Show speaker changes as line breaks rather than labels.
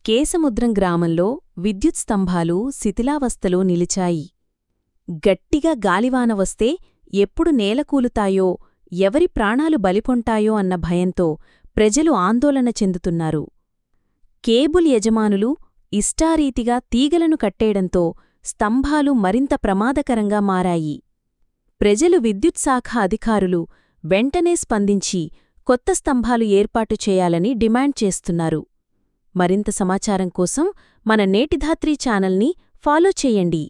కేసముద్రం గ్రామంలో విద్యుత్ స్తంభాలు శిథిలావస్థలో నిలిచాయి గట్టిగా గాలివాన వస్తే ఎప్పుడు నేలకూలుతాయో ఎవరి ప్రాణాలు బలిపొంటాయో అన్న భయంతో ప్రజలు ఆందోళన చెందుతున్నారు కేబుల్ యజమానులు ఇష్టారీతిగా తీగలను కట్టేయడంతో స్తంభాలు మరింత ప్రమాదకరంగా మారాయి ప్రజలు విద్యుత్ శాఖ అధికారులు వెంటనే స్పందించి కొత్త స్తంభాలు ఏర్పాటు చేయాలని డిమాండ్ చేస్తున్నారు మరింత సమాచారం కోసం మన నేటిధాత్రి ఛానల్ని ఫాలో చేయండి